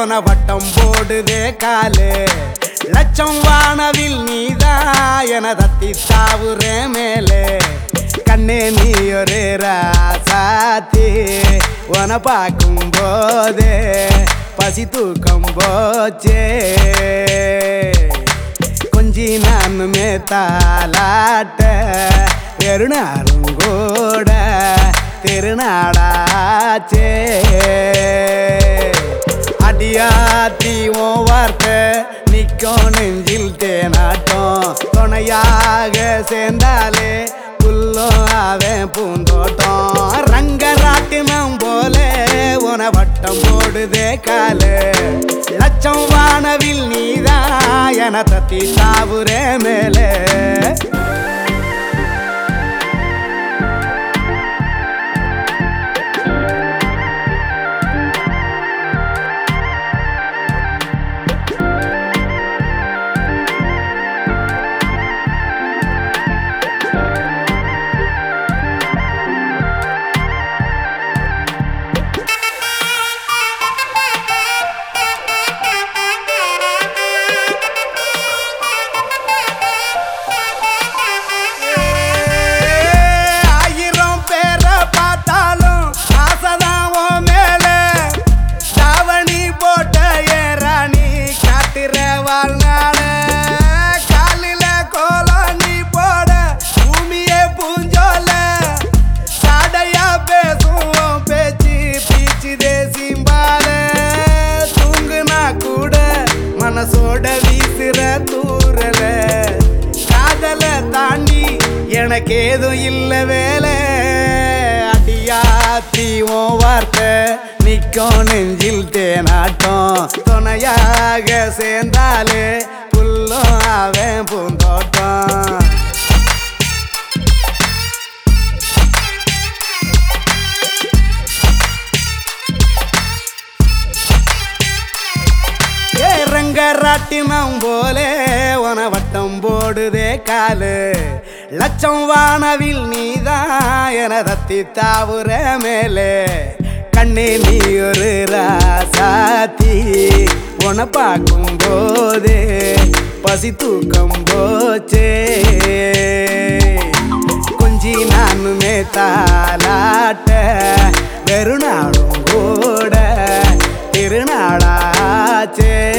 உன வட்டம் போடுதே காலு லட்சம் வானவில் நீதான் என தத்தி தாவுறே மேலே கண்ணே நீ ஒரு ராசாத்தி உன பார்க்கும் போதே பசி தூக்கம் போச்சே கொஞ்சி நானுமே தாலாட்ட பெருநாளும் கூட திருநாடாச்சே அடியாத்தி ஓ வார்த்தை நிற்கும் நெஞ்சில் தேனாட்டம் துணையாக சேர்ந்தாலே புல்லும் அவன் பூந்தோட்டம் ரங்கராட்டினம் போல உன வட்டம் போடுதே காலு லட்சம் வானவில் நீதான் என தத்தி சாவுரே மேலே ஆயிரம் பேரை பார்த்தாலும் ஆசைதான் உன் மேல தாவணி போட்ட ஏறாணி காட்டுற வாழ்நாள காலில கோலம் நீ போட பூமியே பூஞ்சோல சாடையா பேசும் உன் பேச்சு பீச்சு தேசிம்பால தூங்குனா கூட மனசோட வீசுற தூரல காதல தாண்டி எனக்கு ஏதும் இல்ல வேலை அடியாத்தி உன் வார்த்தை நிற்கும் நெஞ்சில் தேனாட்டம் துணையாக சேர்ந்தாலே புல்லும் அவன் பூந்தோட்டம் ஏ ரங்கராட்டினம் போலே உன வட்டம் போடுதே காலு லட்சம் வானவில் நீதான் என தத்தி தாவுற மேலே கண்ணே நீ ஒரு ராசாத்தி உன பார்க்கும் போதே பசி தூக்கம் போச்சே கொஞ்சி நானுமே தாலாட்ட வெறுநாளும் கூட திருநாளாச்சே